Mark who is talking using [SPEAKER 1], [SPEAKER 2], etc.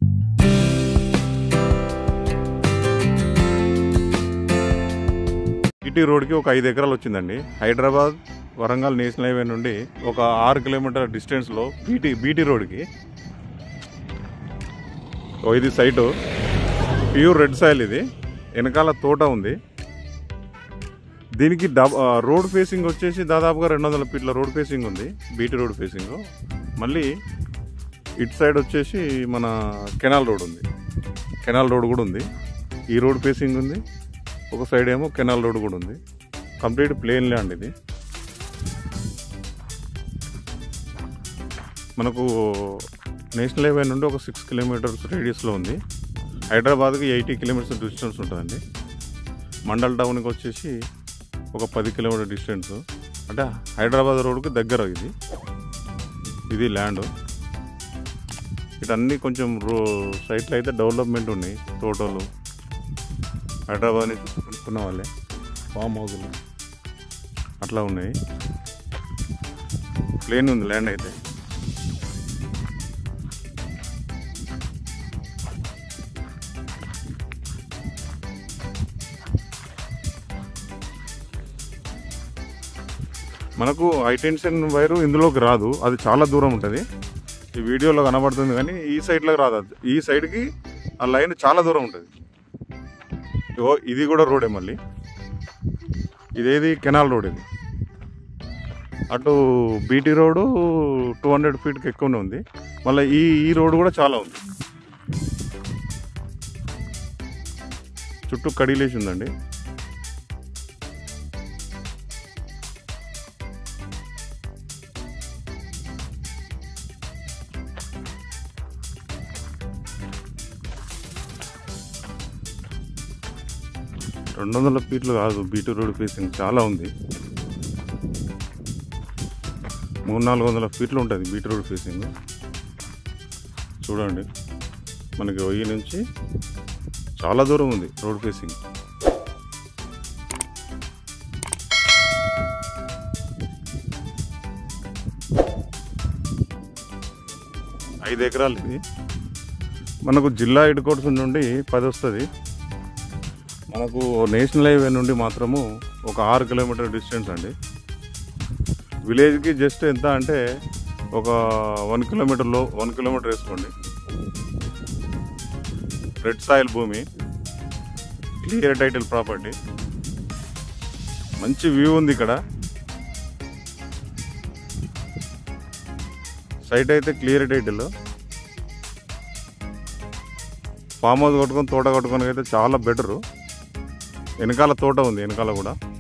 [SPEAKER 1] City రోడ్కి ఒక ఐదు ఎకరాలు వచ్చిందండి హైదరాబాద్ వరంగల్ నేషనల్ హైవే నుండి ఒక ఆరు కిలోమీటర్ డిస్టెన్స్లో బీటీ బీటీ రోడ్కి ఓ ఇది సైటు ప్యూర్ రెడ్ సాయిల్ ఇది వెనకాల తోట ఉంది దీనికి డబ్ ఆ, రోడ్ ఫేసింగ్ వచ్చేసి దాదాపుగా రెండు వందల ఫీట్ల రోడ్ ఫేసింగ్ ఉంది బీటీ రోడ్ ఫేసింగ్ మళ్ళీ ఇటు సైడ్ వచ్చేసి మన కెనాల్ రోడ్ ఉంది కెనాల్ రోడ్ కూడా ఉంది ఈ రోడ్ ఫేసింగ్ ఉంది ఒక సైడ్ ఏమో కెనాల్ రోడ్ కూడా ఉంది కంప్లీట్ ప్లేన్ ల్యాండ్ ఇది మనకు నేషనల్ హైవే నుండి ఒక సిక్స్ కిలోమీటర్స్ రేడియస్లో ఉంది హైదరాబాద్కి ఎయిటీ కిలోమీటర్స్ డిస్టెన్స్ ఉంటుందండి మండల్ టౌన్కి వచ్చేసి ఒక పది కిలోమీటర్ డిస్టెన్స్ అంటే హైదరాబాద్ రోడ్కి దగ్గర ఇది ఇది ల్యాండ్ ఇటన్నీ కొంచెం రో సైట్లు అయితే డెవలప్మెంట్ ఉన్నాయి తోటలు హైదరాబాద్ నుంచి కొనుక్కున్న వాళ్ళే ఫామ్ హౌస్లు అట్లా ఉన్నాయి ప్లేన్ ఉంది ల్యాండ్ అయితే మనకు హైటెన్షన్ వైరు ఇందులోకి రాదు అది చాలా దూరం ఉంటుంది ఈ వీడియోలో కనబడుతుంది కానీ ఈ సైడ్లోకి రాదు అది. ఈ సైడ్కి ఆ లైన్ చాలా దూరం ఉంటుంది ఇగో ఇది కూడా రోడే మళ్ళీ ఇదేది కెనాల్ రోడ్ ఇది అటు బీటీ రోడ్డు టూ హండ్రెడ్ ఫీట్కి ఎక్కువనే ఉంది మళ్ళీ ఈ ఈ రోడ్ కూడా చాలా ఉంది చుట్టూ కడిలేసి ఉందండి రెండు వందల ఫీట్లు కాదు బీటీ రోడ్ ఫేసింగ్ చాలా ఉంది మూడు నాలుగు వందల ఫీట్లు ఉంటుంది బీటీ రోడ్ ఫేసింగ్ చూడండి మనకి వెయ్యి నుంచి చాలా దూరం ఉంది రోడ్ ఫేసింగ్ ఐదు ఎకరాలు ఇది మనకు జిల్లా హెడ్ కోర్ట్స్ నుండి పది వస్తుంది మనకు నేషనల్ హైవే నుండి మాత్రము ఒక ఆరు కిలోమీటర్ డిస్టెన్స్ అండి విలేజ్కి జస్ట్ ఎంత అంటే ఒక వన్ కిలోమీటర్లో వన్ కిలోమీటర్ వేసుకోండి రెడ్ సాయిల్ భూమి క్లియర్ టైటిల్ ప్రాపర్టీ మంచి వ్యూ ఉంది ఇక్కడ సైట్ అయితే క్లియర్ టైటిల్ ఫామ్ హౌస్ కట్టుకొని తోట కట్టుకొని అయితే చాలా బెటరు వెనకాల తోట ఉంది వెనకాల కూడా